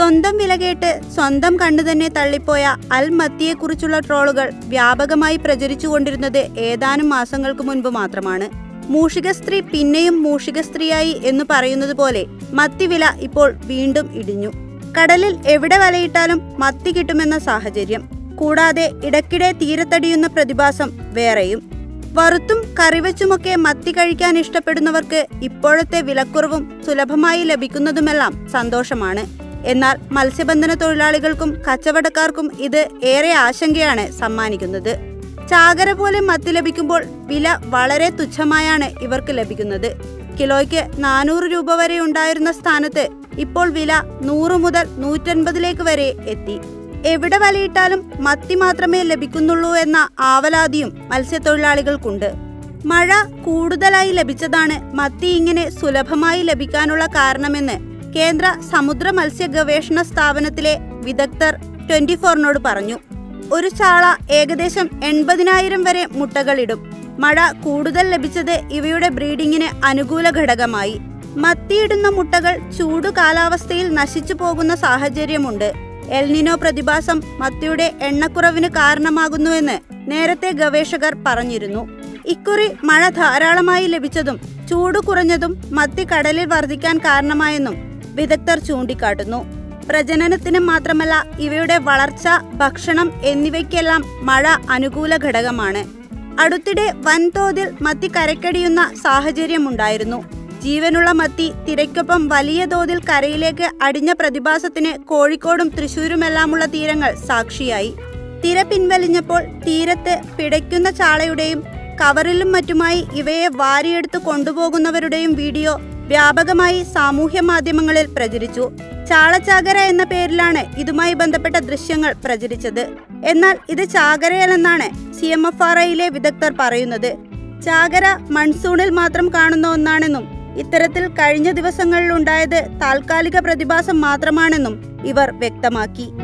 സ്വന്തം വില കേട്ട് സ്വന്തം കണ്ണു തന്നെ തള്ളിപ്പോയ അൽ മത്തിയെക്കുറിച്ചുള്ള ട്രോളുകൾ വ്യാപകമായി പ്രചരിച്ചുകൊണ്ടിരുന്നത് ഏതാനും മാസങ്ങൾക്ക് മുൻപ് മാത്രമാണ് മൂഷിക സ്ത്രീ പിന്നെയും മൂഷിക സ്ത്രീയായി എന്ന് പറയുന്നത് പോലെ മത്തി വില ഇപ്പോൾ വീണ്ടും ഇടിഞ്ഞു കടലിൽ എവിടെ വലയിട്ടാലും മത്തി കിട്ടുമെന്ന സാഹചര്യം കൂടാതെ ഇടയ്ക്കിടെ തീരത്തടിയുന്ന പ്രതിഭാസം വേറെയും വറുത്തും കറിവച്ചുമൊക്കെ മത്തി കഴിക്കാൻ ഇഷ്ടപ്പെടുന്നവർക്ക് ഇപ്പോഴത്തെ വിലക്കുറവും സുലഭമായി ലഭിക്കുന്നതുമെല്ലാം സന്തോഷമാണ് എന്നാൽ മത്സ്യബന്ധന തൊഴിലാളികൾക്കും കച്ചവടക്കാർക്കും ഇത് ഏറെ ആശങ്കയാണ് സമ്മാനിക്കുന്നത് ചാകര പോലെ മത്തി ലഭിക്കുമ്പോൾ വില വളരെ തുച്ഛമായാണ് ഇവർക്ക് ലഭിക്കുന്നത് കിലോയ്ക്ക് നാനൂറ് രൂപ വരെ ഉണ്ടായിരുന്ന സ്ഥാനത്ത് ഇപ്പോൾ വില നൂറ് മുതൽ നൂറ്റൻപതിലേക്ക് വരെ എത്തി എവിടെ വലയിട്ടാലും മത്തി മാത്രമേ ലഭിക്കുന്നുള്ളൂ എന്ന ആവലാതിയും മത്സ്യത്തൊഴിലാളികൾക്കുണ്ട് മഴ കൂടുതലായി ലഭിച്ചതാണ് മത്തി ഇങ്ങനെ സുലഭമായി ലഭിക്കാനുള്ള കാരണമെന്ന് കേന്ദ്ര സമുദ്ര മത്സ്യ ഗവേഷണ സ്ഥാപനത്തിലെ വിദഗ്ധർ ട്വന്റി ഫോറിനോട് പറഞ്ഞു ഒരു ചാള ഏകദേശം എൺപതിനായിരം വരെ മുട്ടകളിടും മഴ കൂടുതൽ ലഭിച്ചത് ഇവയുടെ ബ്രീഡിങ്ങിന് അനുകൂല ഘടകമായി മത്തിയിടുന്ന മുട്ടകൾ ചൂടു കാലാവസ്ഥയിൽ നശിച്ചു പോകുന്ന സാഹചര്യമുണ്ട് എൽനിനോ പ്രതിഭാസം മത്തിയുടെ എണ്ണക്കുറവിന് കാരണമാകുന്നുവെന്ന് നേരത്തെ ഗവേഷകർ പറഞ്ഞിരുന്നു ഇക്കുറി മഴ ധാരാളമായി ലഭിച്ചതും ചൂട് കുറഞ്ഞതും മത്തി കടലിൽ വർദ്ധിക്കാൻ കാരണമായെന്നും വിദഗ്ധർ ചൂണ്ടിക്കാട്ടുന്നു പ്രജനനത്തിന് മാത്രമല്ല ഇവയുടെ വളർച്ച ഭക്ഷണം എന്നിവയ്ക്കെല്ലാം മഴ അനുകൂല ഘടകമാണ് അടുത്തിടെ വൻതോതിൽ മത്തി കരക്കടിയുന്ന സാഹചര്യമുണ്ടായിരുന്നു ജീവനുള്ള മത്തി തിരയ്ക്കൊപ്പം വലിയ തോതിൽ കരയിലേക്ക് അടിഞ്ഞ പ്രതിഭാസത്തിന് കോഴിക്കോടും തൃശൂരുമെല്ലാമുള്ള തീരങ്ങൾ സാക്ഷിയായി തിര പിൻവലിഞ്ഞപ്പോൾ തീരത്ത് പിടയ്ക്കുന്ന ചാളയുടെയും കവറിലും മറ്റുമായി ഇവയെ വാരിയെടുത്ത് കൊണ്ടുപോകുന്നവരുടെയും വീഡിയോ വ്യാപകമായി സാമൂഹ്യ മാധ്യമങ്ങളിൽ പ്രചരിച്ചു ചാളച്ചാകര എന്ന പേരിലാണ് ഇതുമായി ബന്ധപ്പെട്ട ദൃശ്യങ്ങൾ പ്രചരിച്ചത് എന്നാൽ ഇത് ചാകരയല്ലെന്നാണ് സി എം എഫ് ആർ ഐയിലെ വിദഗ്ധർ പറയുന്നത് ചാകര മൺസൂണിൽ മാത്രം കാണുന്ന ഒന്നാണെന്നും ഇത്തരത്തിൽ കഴിഞ്ഞ ദിവസങ്ങളിൽ ഉണ്ടായത് താൽക്കാലിക പ്രതിഭാസം മാത്രമാണെന്നും ഇവർ വ്യക്തമാക്കി